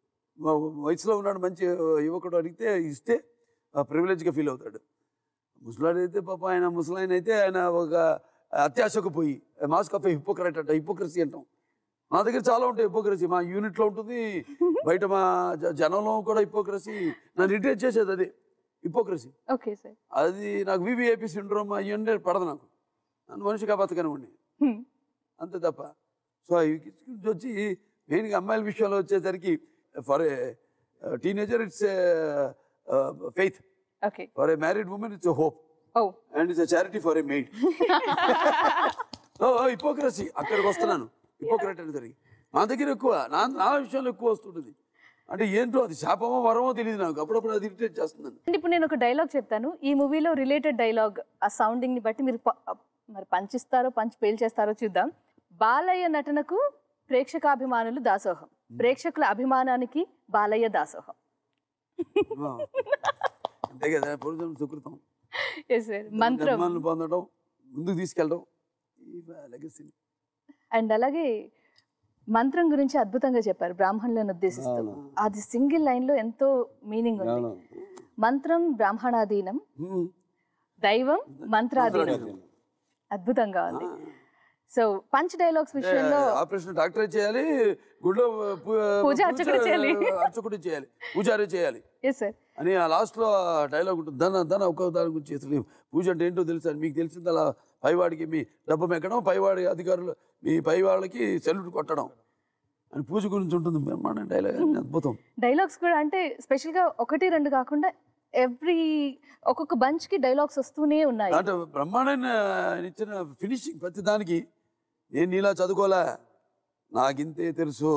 వయసులో ఉన్నాడు మంచి యువకుడు అడిగితే ఇస్తే ప్రివిలేజ్గా ఫీల్ అవుతాడు ముసలాడు అయితే పాప ఆయన ముసలాయన అయితే ఆయన ఒక అత్యాశకు పోయి మాస్క్ ఆఫ్ హిపోక్రట్ అంట హిపోక్రసీ అంటాం మా దగ్గర చాలా ఉంటాయి హిపోక్రసీ మా యూనిట్లో ఉంటుంది బయట మా జ- జనంలో కూడా హిపోక్రసీ నన్ను ఇరిటేట్ చేసేది అదే హిపోక్రసీ ఓకే సార్ అది నాకు వివిఐపి సిండ్రోమ్ అయ్యంటే పడదు నాకు నన్ను మనిషిగా బతకనివ్వండి అంతే తప్ప సో ఈ గురించి వచ్చి మెయిన్గా అమ్మాయిల విషయంలో వచ్చేసరికి for a teenager it's faith okay for a married women it's hope oh and it's charity for a maid hypocrisy అక్కడికి వస్తున్నాను హిపోక్రట్ అనేసరికి మా దగ్గర ఎక్కువ నా నా విషయంలో ఎక్కువ వస్తుంటుంది అంటే ఏంటో అది శాపమో వరమో తెలియదు నాకు అప్పుడప్పుడు అది ఇరిటేట్ చేస్తుందని అంటే ఇప్పుడు నేను ఒక డైలాగ్ చెప్తాను ఈ మూవీలో రిలేటెడ్ డైలాగ్ ఆ సౌండింగ్ ని బట్టి మీరు ప- మరి పంచిస్తారో పంచి పేల్చేస్తారో చూద్దాం బాలయ్య నటనకు ప్రేక్షకాభిమానులు దాసోహం ప్రేక్షకుల అభిమానానికి బాలయ్య దాసోహం అంతే కదా పూర్వజన్మ సుకృతం ఎస్ సార్ మంత్రం ధర్మాలను పొందడం ముందుకు తీసుకెళ్ళడం ఈ లెగసీని అండ్ అలాగే మంత్రం గురించి అద్భుతంగా చెప్పారు బ్రాహ్మణులను ఉద్దేశిస్తూ అది సింగిల్ లైన్ లో ఎంతో మీనింగ్ ఉంది అవును. మంత్రం బ్రాహ్మణాధీనం దైవం మంత్రాధీనం అద్భుతంగా ఉంది సో పంచ్ డైలాగ్స్ విషయంలో ఆపరేషన్ డాక్టరే చేయాలి గుడిలో పూ- పూజ అర్చకుడు చేయాలి. అర్చకుడు చేయాలి పూజారి చేయాలి ఎస్ సార్ అని ఆ లాస్ట్లో డైలాగ్ ఉంటుంది దన దన ఒక్కొక్క దాని గురించి అసలు పూజ అంటే ఏంటో తెలుసా మీకు తెలిసింది అలా పైవాడికి మీ డబ్బు మెక్కడం పైవాడి అధికారులు మీ పై వాళ్ళకి సెల్యూట్ కొట్టడం అని పూజ గురించి ఉంటుంది బ్రహ్మాండ డైలాగ్ అద్భుతం డైలాగ్స్ కూడా అంటే స్పెషల్గా ఒకటి రెండు కాకుండా ఎవ్రీ ఒక్కొక్క బంచ్కి డైలాగ్స్ వస్తూనే ఉన్నాయి అంటే బ్రహ్మాండమైన ఆయన ఇచ్చిన ఫినిషింగ్ ప్రతి దానికి నేను నీలా చదువుకోలే నాకింతే తెలుసు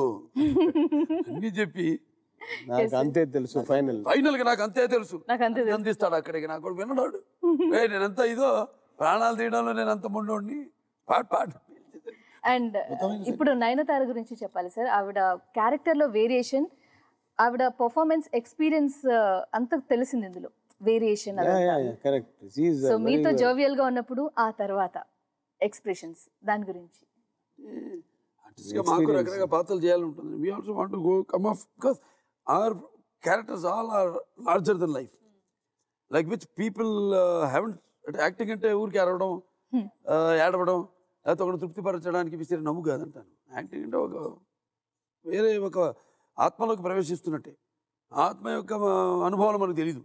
అన్ని చెప్పి నాకు అంతే తెలుసు ఫైనల్ ఫైనల్ గా నాకు అంతే తెలుసు నాకు అంతే తెలుసు. అందిస్తాడు అక్కడికి నాకు కూడా వినడాడు ఏ నేనంత ఇదో ప్రాణాలు తీయడంలో నేను అంత ముండోడిని పాట పాట అండ్ ఇప్పుడు నయనతార గురించి చెప్పాలి సార్ ఆవిడ క్యారెక్టర్లో వేరియేషన్ ఆవిడ పర్ఫార్మెన్స్ ఎక్స్పీరియన్స్ అంతా తెలిసింది ఇందులో వేరియేషన్ కరెక్ట్ సో మీతో జోవియల్ గా ఉన్నప్పుడు ఆ తర్వాత ఎక్స్ప్రెషన్స్ దాని గురించి ఆర్టిస్ట్ గా మాకు రకరకాల పాత్రలు చేయాలని ఉంటుంది we also want go come off because our characters all are larger than life like which people haven't అంటే యాక్టింగ్ అంటే ఊరికి అరవడం uh, ఏడవడం లేకపోతే ఒకటి తృప్తిపరచడానికి విసిరి నవ్వు కాదంటాను యాక్టింగ్ అంటే ఒక వేరే ఒక ఆత్మలోకి ప్రవేశిస్తున్నట్టే ఆత్మ యొక్క ఆ, అనుభవాలు మనకు తెలీదు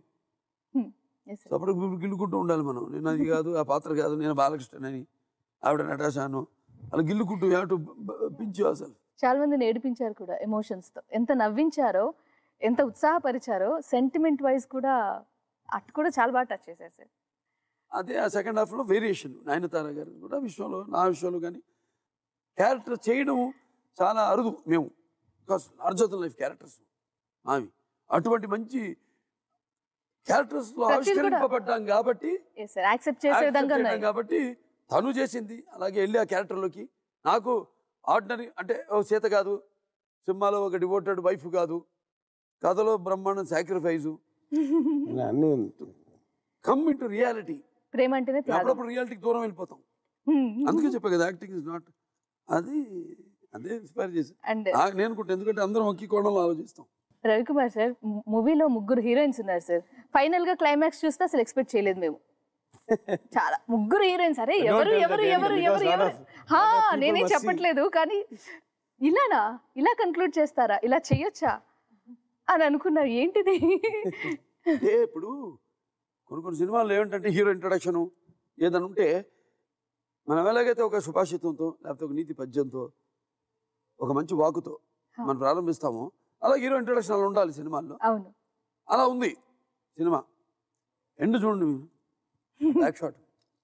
Yes, sir. అప్పుడు గిల్లుకుంటూ ఉండాలి మనం నేను అది కాదు ఆ పాత్ర కాదు నేను బాలకృష్ణ అని ఆవిడ నటాశాను అలా గిల్లుకుంటూ యాటు పించు అసలు చాలా మందిని ఏడిపించారు కూడా ఎమోషన్స్ తో ఎంత నవ్వించారో ఎంత ఉత్సాహపరిచారో సెంటిమెంట్ వైజ్ కూడా అటు కూడా చాలా బాగా టచ్ చేశారు సార్ అదే ఆ సెకండ్ హాఫ్లో వేరియేషన్ నయనతార గారు కూడా విషయంలో నా విషయంలో కానీ క్యారెక్టర్ చేయడం చాలా అరుదు మేము బికాస్ అర్జున్ లైఫ్ క్యారెక్టర్స్ మావి అటువంటి మంచి క్యారెక్టర్స్లో ప్రతిది కూడా- ఆవిష్కరింపబడ్డాం కాబట్టి ఎస్ సార్ యాక్సెప్ట్ చేసే యాక్సెప్ట్ విధంగా చేయడం ఉన్నాయి కాబట్టి తను చేసింది అలాగే వెళ్ళి ఆ క్యారెక్టర్లోకి నాకు ఆర్డినరీ అంటే ఓ సీత కాదు సినిమాలో ఒక డివోటెడ్ వైఫ్ కాదు కథలో బ్రహ్మాండం సాక్రిఫైజు అన్ని కమ్ ఇన్ టు రియాలిటీ ప్రేమ అంటేనే త్యాగం అప్పుడప్పుడు రియాలిటీకి దూరం వెళ్ళిపోతాం Hmm. అందుకే చెప్పా కదా యాక్టింగ్ ఇస్ నాట్ అది అదే ఇన్స్పైర్ చేసి అండ్ నాకు నేను అనుకుంటా ఎందుకంటే అందరం ఒకే కోణంలో ఆలోచిస్తాం రవికుమార్ సార్ మూవీలో ముగ్గురు హీరోయిన్స్ ఉన్నారు సార్ ఫైనల్ గా క్లైమాక్స్ చూస్తే అసలు ఎక్స్పెక్ట్ చేయలేదు మేము చాలా ముగ్గురు హీరోయిన్స్ అరే Don't ఎవరు tell ఎవరు that, ఎవరు because ఎవరు lot ఎవరు of- హా, lot of people నేనేం must see. చెప్పట్లేదు కానీ ఇలానా ఇలా కన్క్లూడ్ చేస్తారా ఇలా చేయొచ్చా అని అనుకున్నా ఏంటిది అంటే ఇప్పుడు కొన్ని కొన్ని సినిమాల్లో ఏమిటంటే హీరో ఇంట్రడక్షను ఏదైనా ఉంటే మనం ఎలాగైతే ఒక సుభాషితంతో లేకపోతే ఒక నీతి పద్యంతో ఒక మంచి వాకుతో మనం ప్రారంభిస్తామో అలా హీరో ఇంట్రడక్షన్ అలా ఉండాలి సినిమాల్లో అవును అలా ఉంది సినిమా ఎండ్ చూడండి back shot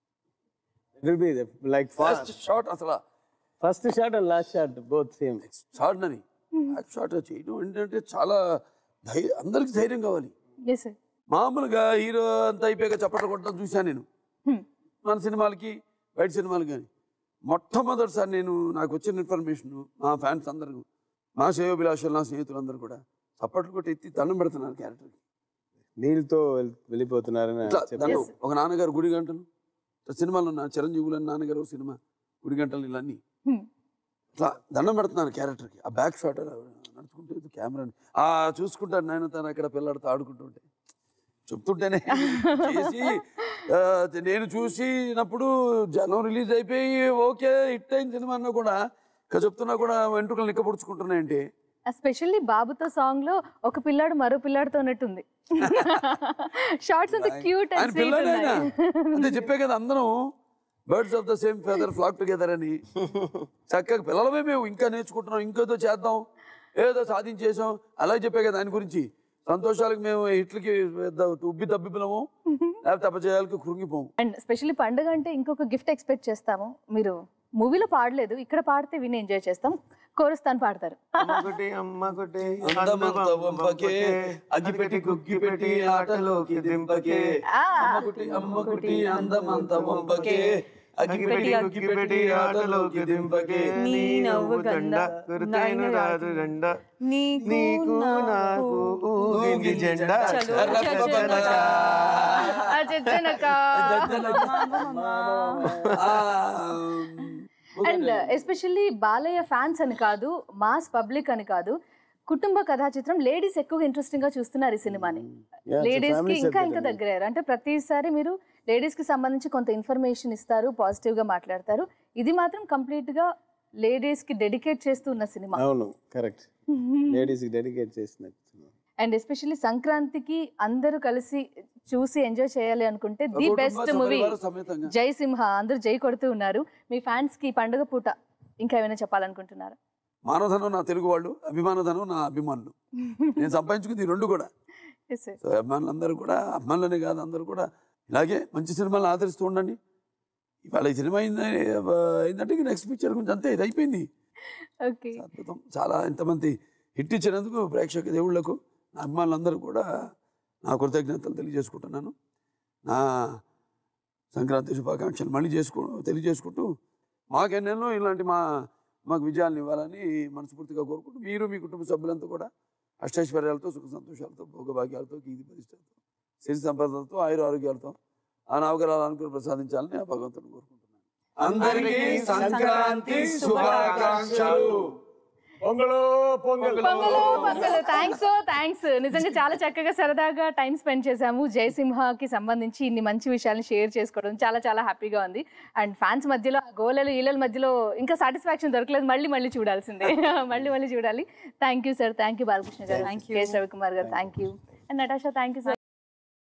it will be like first shot అసలు first shot and last shot both same extraordinary back shot చేయడం ఏంటంటే చాలా ధైర్యం అందరికి ధైర్యం కావాలి ఎస్ సార్ మామూలుగా హీరో అంతా అయిపోయాక చప్పట్లు కొట్టడం చూశాను నేను మన సినిమాలకి బయట సినిమాలు కానీ మొట్టమొదటిసారి నేను నాకు వచ్చిన ఇన్ఫర్మేషన్ మా ఫ్యాన్స్ అందరూ మా శ్రేయోభిలాషులు నా స్నేహితులందరూ కూడా చప్పట్లు కొట్టి ఎత్తి దండం పెడుతున్నారు క్యారెక్టర్కి నీళ్ళతో వెళ్- వెళ్ళిపోతున్నారని ఇట్లా చెప్పి దండం ఒక నాన్నగారు గుడి గంటలు ఇట్లా సినిమాలు ఉన్న చిరంజీవులు అని నాన్నగారు ఒక సినిమా గుడి గంటలు ఇలా అన్ని ఇట్లా దండం పెడుతున్నాను క్యారెక్టర్కి ఆ బ్యాక్ షాట్ నడుచుకుంటే కెమెరా ఆ చూసుకుంటాను నేను తను అక్కడ పిల్లడితో ఆడుకుంటుంటే చెప్తుంటేనే చేసి ఆ, నేను చూసినప్పుడు జనం రిలీజ్ అయిపోయి ఓకే హిట్ అయిన సినిమా అన్నా కూడా ఇక చెప్తున్నా కూడా వెంట్రుకలు నిక్కపొడుచుకుంటున్నాయంటే ఎస్పెషల్లీ బాబుతో సాంగ్ లో ఒక పిల్లాడు మరో పిల్లాడితో ఉన్నట్టుంది షార్ట్స్ అంత క్యూట్ ఆయన అండ్ స్వీట్ పిల్లడైనా ఉన్నాయి అంటే చెప్పే కదా అందరం birds of the same feather flock together అని చక్కగా పిల్లలమే మేము ఇంకా నేర్చుకుంటున్నాం ఇంకేదో చేద్దాం ఏదో సాధించేసాం అలాగే చెప్పే కదా ఆయన గురించి సంతోషాలకు మేము హిట్లకి పెద్ద ఉబ్బి తబ్బిబ్బిలము లేకపోతే అపజయాలకు కృంగిపోము అండ్ స్పెషల్లీ పండుగ అంటే ఇంకొక గిఫ్ట్ ఎక్స్పెక్ట్ చేస్తాము మీరు మూవీలో పాడలేదు ఇక్కడ పాడితే విని ఎంజాయ్ చేస్తాం కోరుస్తాను పాడతారు అమ్మకొటి అమ్మకొటి అందమంత వంపకే అగిపెట్టి కుక్కిపెట్టి ఆటలోకి దింపకే ఆ, అమ్మకుటి అమ్మకుటి అందమంత వంపకే అగిపెట్టి కుక్కిపెట్టి ఆటలోకి దింపకే నీ నవ్వు గండ, కురుతైన రాదు రండ నీకు నీకు నాకు ఊగింది జెండా చలో, రప్పబక. ఆ, చెచ్చనక. అండ్ ఎస్పెషల్లీ బాలయ్య ఫ్యాన్స్ అని కాదు మాస్ పబ్లిక్ అని కాదు కుటుంబ కథా చిత్రం లేడీస్ ఎక్కువగా ఇంట్రెస్టింగ్ గా చూస్తున్నారు ఈ సినిమాని Yeah, it's a లేడీస్ కి family ఇంకా subject ఇంకా అండి. దగ్గరయ్యారు అంటే ప్రతిసారి మీరు లేడీస్ కి సంబంధించి కొంత ఇన్ఫర్మేషన్ ఇస్తారు పాజిటివ్ గా మాట్లాడతారు ఇది మాత్రం కంప్లీట్ గా లేడీస్ కి డెడికేట్ చేస్తూ ఉన్న సినిమా అవును కరెక్ట్ లేడీస్కి డెడికేట్ చేసినట్టు అండ్ ఎస్పెషల్లీ సంక్రాంతికి అందరూ కలిసి చూసి ఎంజాయ్ చేయాలి అనుకుంటే ది కుటుంబ బెస్ట్ మూవీ సపరివార సమేతంగా. జై సింహ అందరూ జై కొడుతూ ఉన్నారు మీ ఫ్యాన్స్ కి ఈ పండుగ పూట ఇంకా ఏమైనా చెప్పాలనుకుంటున్నారా మానవధనం నా తెలుగు వాళ్ళు అభిమానధనం నా అభిమానులు నేను సంపాదించుకుంది ఈ రెండు కూడా ఎస్ సార్ సో అభిమానులందరూ కూడా అభిమానులనే కాదు అందరూ కూడా ఇలాగే మంచి సినిమాలను ఆదరిస్తూ ఉండండి ఇవాళ ఈ సినిమా అయింది అయిందంటే నెక్స్ట్ పిక్చర్ గురించి అంతే ఇది అయిపోయింది ఓకే అద్భుతం చాలా ఎంతమంది హిట్ ఇచ్చినందుకు ప్రేక్షక దేవుళ్లకు నా అభిమానులందరూ కూడా నా కృతజ్ఞతలు తెలియజేసుకుంటున్నాను నా సంక్రాంతి శుభాకాంక్షలు మళ్ళీ చేసుకో తెలియజేసుకుంటూ మాకెన్నెన్నో ఇలాంటి మా మాకు విజయాలను ఇవ్వాలని మనస్ఫూర్తిగా కోరుకుంటూ మీరు మీ కుటుంబ సభ్యులంతా కూడా అష్టైశ్వర్యాలతో సుఖ సంతోషాలతో భోగభాగ్యాలతో కీర్తి ప్రతిష్టలతో సిరి సంపదలతో ఆయుర ఆరోగ్యాలతో ఆ నవగ్రహాల అనుకుని ప్రసాదించాలని ఆ భగవంతుని కోరుకుంటున్నాను అందరికీ సంక్రాంతి శుభాకాంక్షలు పొంగలో పొంగల్ పొంగలు పొంగలు థ్యాంక్స్ థ్యాంక్స్ నిజంగా చాలా చక్కగా సరదాగా టైం స్పెండ్ చేశాము జయసింహకి సంబంధించి ఇన్ని మంచి విషయాలను షేర్ చేసుకోవడం చాలా చాలా హ్యాపీగా ఉంది అండ్ ఫ్యాన్స్ మధ్యలో ఆ గోలలు ఈలల మధ్యలో ఇంకా సాటిస్ఫాక్షన్ దొరకలేదు మళ్ళీ మళ్ళీ చూడాల్సిందే మళ్ళీ మళ్ళీ చూడాలి thank you sir thank you Balakrishna గారు Thank you. కెఎస్ రవికుమార్ గారు thank you and Natasha thank you sir